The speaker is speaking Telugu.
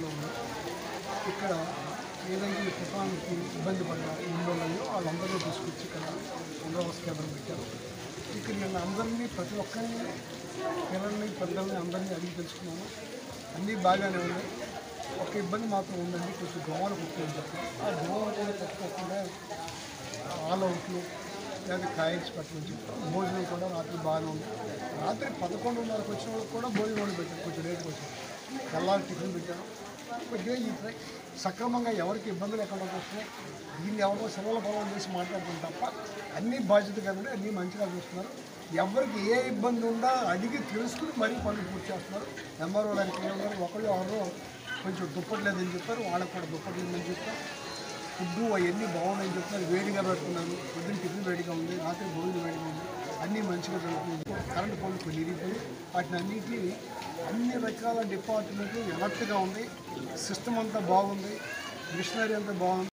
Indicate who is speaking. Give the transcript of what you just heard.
Speaker 1: ఏరియాలో ఉన్నాం ఇక్కడ ఏదైతే ఈ తుఫానుకి ఇబ్బంది పడ్డ ఇల్లు ఉన్నాయో వాళ్ళందరినీ తీసుకొచ్చి ఇక్కడ పునరావాస కేంద్రం పెట్టారు ఇక్కడ నేను అందరినీ ప్రతి ఒక్కరిని పిల్లల్ని పెద్దల్ని అందరినీ అడిగి తెలుసుకున్నాను అన్నీ బాగానే ఉన్నాయి ఒక ఇబ్బంది మాత్రం ఉందండి కొంచెం దోమలు కుట్టుకొని చెప్పారు ఆ దోమలు కూడా కుట్టుకోకుండా ఆల్ అవుట్లు లేదా కాయల్స్ పెట్టమని చెప్పారు భోజనం కూడా రాత్రి బాగానే ఉంది రాత్రి పదకొండున్నరకు వచ్చిన వాళ్ళకి కూడా భోజనం వండి పెట్టారు కొంచెం లేట్గా వచ్చారు తెల్లారి టిఫిన్ పెట్టారు కొద్దిగా ఈ ట్రై సక్రమంగా ఎవరికి ఇబ్బందులు ఎక్కడ వస్తున్నాయి దీన్ని ఎవరో సెలవుల పొలం చేసి మాట్లాడుతుంది తప్ప అన్ని బాధ్యతగా ఉండి అన్నీ మంచిగా చూస్తున్నారు ఎవరికి ఏ ఇబ్బంది ఉందా అడిగి తెలుసుకుని మరీ పనులు పూర్తి చేస్తున్నారు ఎంఆర్ఓ గారికి ఏమన్నారు ఒకళ్ళు ఎవరో కొంచెం దుప్పట్లేదని చెప్పారు వాళ్ళకి కూడా దుప్పట్లేదని చెప్పారు ఫుడ్ అవన్నీ బాగున్నాయని చెప్తున్నారు వేడిగా పెడుతున్నాను పొద్దున్న టిఫిన్ వేడిగా ఉంది రాత్రి భోజనం వేడిగా ఉంది అన్నీ మంచిగా జరుగుతుంది కరెంటు పోలు కొన్ని ఇరిగిపోయి వాటిని అన్నిటిని అన్ని రకాల డిపార్ట్మెంట్లు ఎలర్ట్గా ఉంది సిస్టమ్ అంతా బాగుంది మిషనరీ అంతా బాగుంది